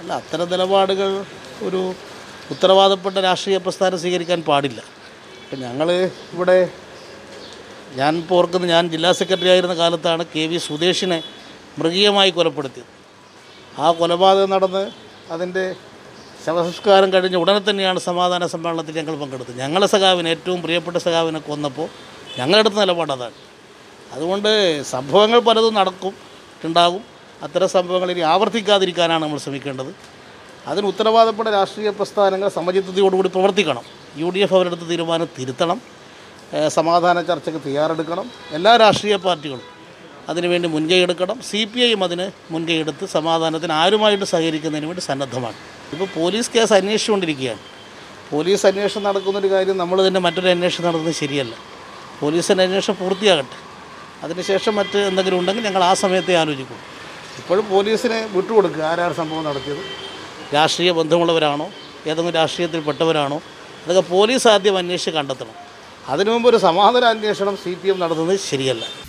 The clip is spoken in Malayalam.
അല്ല അത്തരം നിലപാടുകൾ ഒരു ഉത്തരവാദപ്പെട്ട രാഷ്ട്രീയ പ്രസ്ഥാനം സ്വീകരിക്കാൻ പാടില്ല ഇപ്പം ഞങ്ങൾ ഇവിടെ ഞാൻ ഇപ്പോൾ ഓർക്കുന്നത് ഞാൻ ജില്ലാ സെക്രട്ടറി ആയിരുന്ന കാലത്താണ് കെ വി സുദേശിനെ മൃഗീയമായി കൊലപ്പെടുത്തിയത് ആ കൊലപാതകം നടന്ന് അതിൻ്റെ ശവസംസ്കാരം കഴിഞ്ഞ ഉടനെ തന്നെയാണ് സമാധാന സമ്മേളനത്തിൽ ഞങ്ങൾ പങ്കെടുത്തത് ഞങ്ങളെ സഖാവിനെ ഏറ്റവും പ്രിയപ്പെട്ട സഖാവിനെ കൊന്നപ്പോൾ ഞങ്ങളെടുത്ത നിലപാട് അതാണ് അതുകൊണ്ട് സംഭവങ്ങൾ പലതും നടക്കും ഉണ്ടാകും അത്തരം സംഭവങ്ങൾ ഇനി ആവർത്തിക്കാതിരിക്കാനാണ് നമ്മൾ ശ്രമിക്കേണ്ടത് അതിന് ഉത്തരവാദപ്പെട്ട രാഷ്ട്രീയ പ്രസ്ഥാനങ്ങൾ സമചിത്തതയോടുകൂടി പ്രവർത്തിക്കണം യു ഡി എഫ് അവരെടുത്ത തീരുമാനം തിരുത്തണം ഏഹ് സമാധാന ചർച്ചയ്ക്ക് തയ്യാറെടുക്കണം എല്ലാ രാഷ്ട്രീയ പാർട്ടികളും അതിനുവേണ്ടി മുൻകൈ എടുക്കണം സി പി ഐയും അതിന് മുൻകൈ എടുത്ത് സമാധാനത്തിന് ആരുമായിട്ട് സഹകരിക്കുന്നതിന് വേണ്ടി സന്നദ്ധമാണ് ഇപ്പോൾ പോലീസ് കേസ് അന്വേഷിച്ചുകൊണ്ടിരിക്കുകയാണ് പോലീസ് അന്വേഷണം നടക്കുന്നൊരു കാര്യം നമ്മൾ തന്നെ മറ്റൊരു അന്വേഷണം നടത്തുന്നത് ശരിയല്ല പോലീസിൻ്റെ അന്വേഷണം പൂർത്തിയാകട്ടെ അതിനുശേഷം മറ്റ് എന്തെങ്കിലും ഉണ്ടെങ്കിൽ ഞങ്ങൾ ആ സമയത്തെ ആലോചിക്കും ഇപ്പോഴും പോലീസിനെ വിട്ടുകൊടുക്കുക ആരാണ് സംഭവം നടത്തിയത് രാഷ്ട്രീയ ബന്ധമുള്ളവരാണോ ഏതെങ്കിലും രാഷ്ട്രീയത്തിൽപ്പെട്ടവരാണോ അതൊക്കെ പോലീസ് ആദ്യം അന്വേഷിച്ച് കണ്ടെത്തണം അതിനു മുമ്പ് ഒരു സമാധാന അന്വേഷണം സി പി എം നടത്തുന്നത് ശരിയല്ല